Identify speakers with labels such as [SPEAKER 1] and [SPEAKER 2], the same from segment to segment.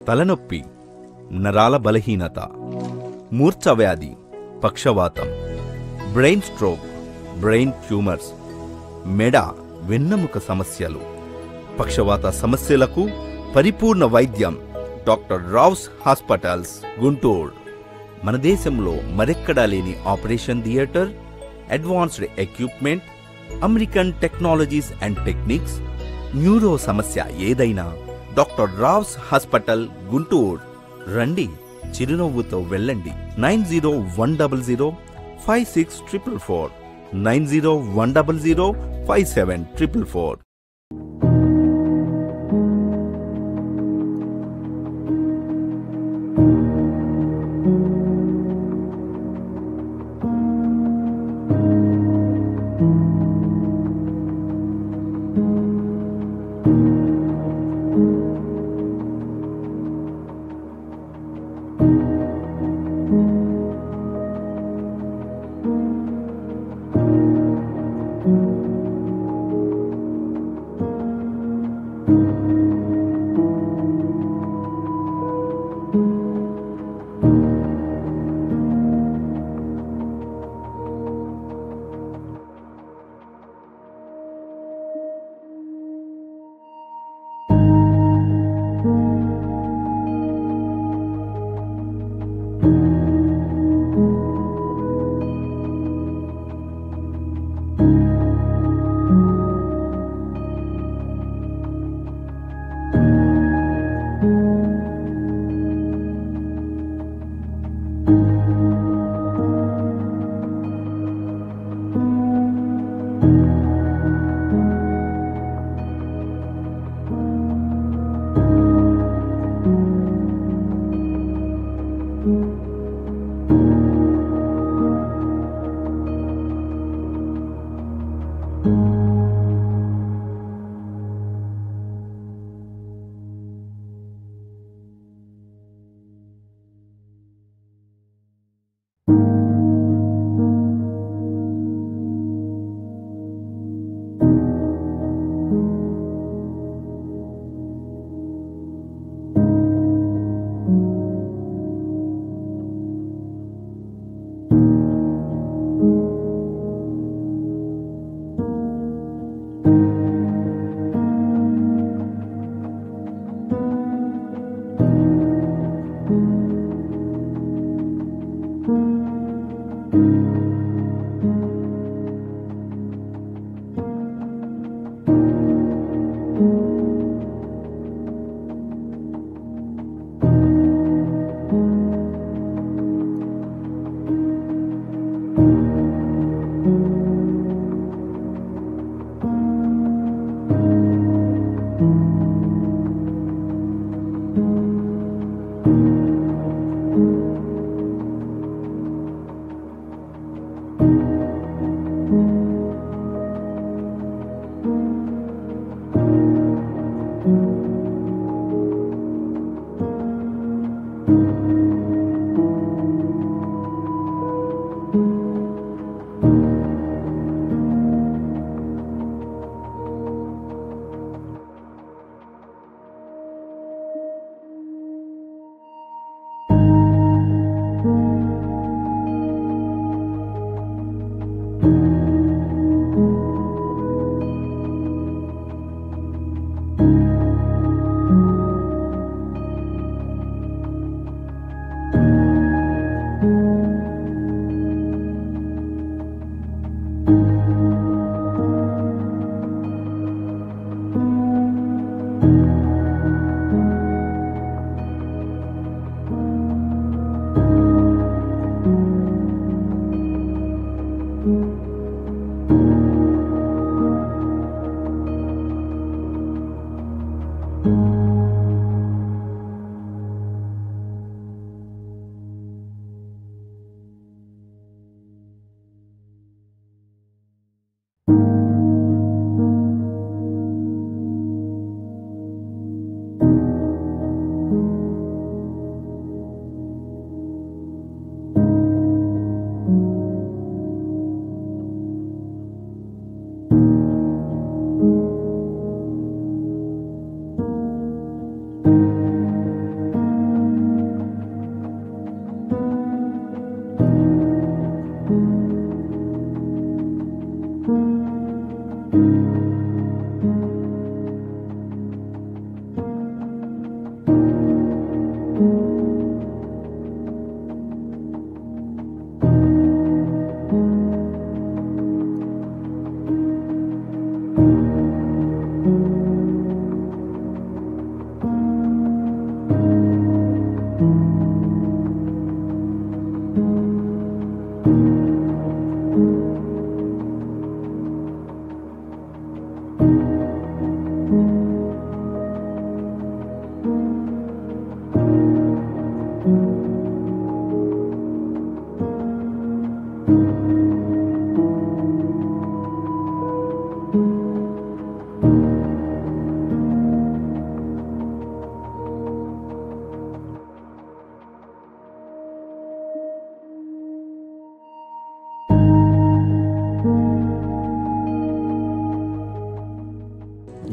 [SPEAKER 1] తలనొప్పి నరాల బలహీనత మూర్ఛ వ్యాధి పక్షవాతం బ్రెయిన్ స్ట్రోక్ బ్రెయిన్ ట్యూమర్స్ మెడ వెన్నెముక సమస్యలు పక్షవాత సమస్యలకు పరిపూర్ణ వైద్యం డాక్టర్ రావ్స్ హాస్పిటల్స్ గుంటూరు మన దేశంలో మరెక్కడా లేని operation theatre advanced equipment American technologies and techniques neuro సమస్య ఏదైనా డాక్టర్ రావ్స్ హాస్పిటల్ గుంటూరు రండి చిరునవ్వుతో వెళ్ళండి nine zero one double zero five six triple four nine zero one double zero five seven triple four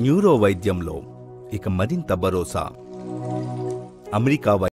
[SPEAKER 1] neuro వైద్యంలో ఇక మరింత భరోసా అమెరికా